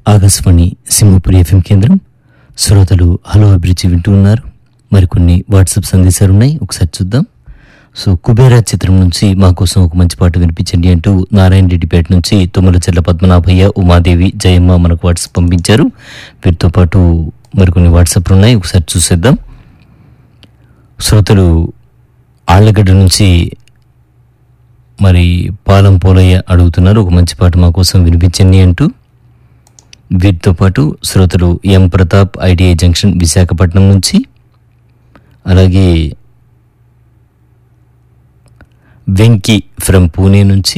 Akashvani Simhapuri FM కేంద్రం శ్రోతలు hello అభిరుచి వింటూ ఉన్నారు మరికొన్ని వాట్సాప్ సందేశాలు ఉన్నాయి ఒకసారి చూద్దాం సో కుబేరా చిత్రం నుంచి మా కోసం ఒక మంచి పాట వినిపించండి అంటూ నారాయణ రెడ్డిపేట నుంచి తుమ్మల చెల్ల పద్మనాభయ్య ఉమాదేవి జయమ్మ మనకు వాట్సాప్ పంపించారు వీటితో పాటు మరికొన్ని వాట్సాప్లు ఉన్నాయి ఒకసారి చూసేద్దాం శ్రోతలు ఆళ్లగడ్డ నుంచి మరి పాలం పోలయ్య అడుగుతున్నారు ఒక మంచి పాట మా కోసం వినిపించండి అంటూ వీటితో పాటు శ్రోతలు M Pratap ITI junction Visakhapatnam నుంచి అలాగే వెంకీ ఫ్రమ్ పూణే నుంచి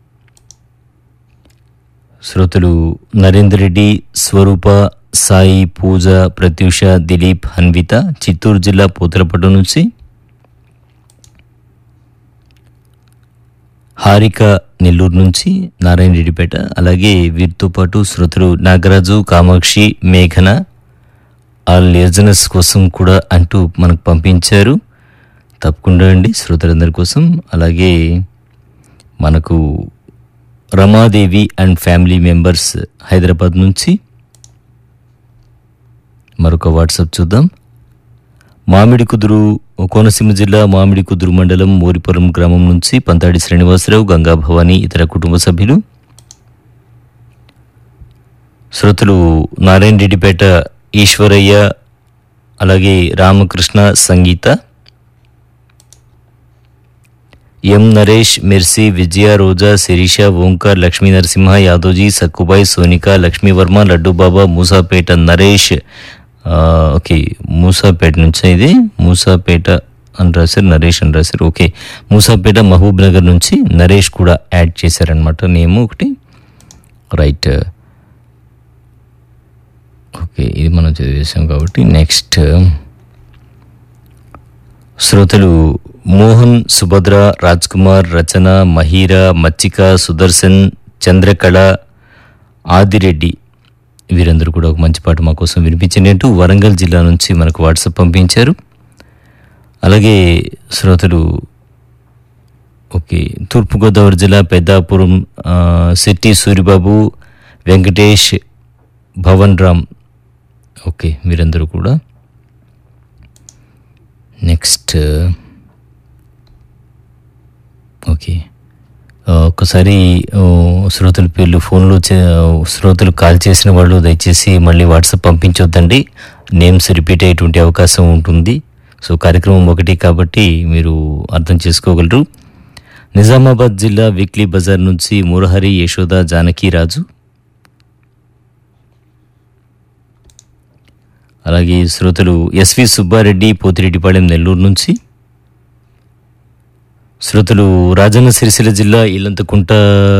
శ్రోతలు నరేందర్ రెడ్డి స్వరూప సాయి పూజ ప్రత్యూష దిలీప్ హన్విత చిత్తూరు జిల్లా పూతలపట్టు నుంచి హారిక నెల్లూరు నుంచి నారాయణ రెడ్డిపేట అలాగే వీరితో పాటు శ్రోతలు నాగరాజు కామాక్షి మేఘన ఆ లిజనర్స్ కోసం కూడా అంటూ మనకు పంపించారు తప్పకుండా అండి శ్రోతలందరి కోసం అలాగే మనకు Ramadevi and family members Hyderabad నుంచి మరొక వాట్సాప్ చూద్దాం మామిడి కుదురు కోనసీమ జిల్లా మామిడి కుదురు మండలం మోరిపురం గ్రామం నుంచి పంతాడి శ్రీనివాసరావు గంగా భవాని ఇతర కుటుంబ సభ్యులు శ్రోతలు నారాయణ రెడ్డిపేట ఈశ్వరయ్య అలాగే రామకృష్ణ సంగీత ఎం నరేష్ మిర్సి విజయ రోజా శిరీష ఓంకార్ లక్ష్మీ నరసింహ యాదవ్జీ సక్కుబాయ్ సోనిక లక్ష్మీవర్మ లడ్డూబాబా మూసాపేట నరేష్ ఆ, ఓకే మూసాపేట నుంచి ఇది మూసాపేట అని రాశారు నరేష్ అని రాశారు ఓకే మూసాపేట మహబూబ్ నగర్ నుంచి నరేష్ కూడా యాడ్ చేశారనమాట నేమ్ ఒకటి రైట్ ఓకే ఇది మనం చదివేసాం కాబట్టి నెక్స్ట్ శ్రోతలు మోహన్ సుభద్ర రాజ్ కుమార్ రచన మహీరా మచ్చిక సుదర్శన్ చంద్రకళ ఆదిరెడ్డి వీరందరూ కూడా ఒక మంచి పాట మా కోసం వినిపించండి అంటూ వరంగల్ జిల్లా నుంచి మనకు వాట్సాప్ పంపించారు అలాగే శ్రోతలు ఓకే తూర్పుగోదావరి జిల్లా పెద్దాపురం ఆ, సిట్టి సూరిబాబు వెంకటేష్ భవన్ రామ్ ఓకే వీరందరూ కూడా నెక్స్ట్ ఓకే ఆ, ఒక్కసారి ఆ, శ్రోతల పేర్లు ఫోన్లో చే- శ్రోతలు కాల్ చేసిన వాళ్ళు దయచేసి మళ్ళీ వాట్సాప్ పంపించొద్దండి నేమ్స్ రిపీట్ అయ్యేటువంటి అవకాశం ఉంటుంది సో కార్యక్రమం ఒకటి కాబట్టి మీరు అర్థం చేసుకోగలరు నిజామాబాద్ జిల్లా వీక్లీ బజార్ నుంచి మురహరి యశోద జానకీరాజు అలాగే శ్రోతలు ఎస్వి సుబ్బారెడ్డి పోతిరెడ్డిపాళెం నెల్లూరు నుంచి శ్రోతలు రాజన్న సిరిసిల్ల జిల్లా ఇల్లంతకుంట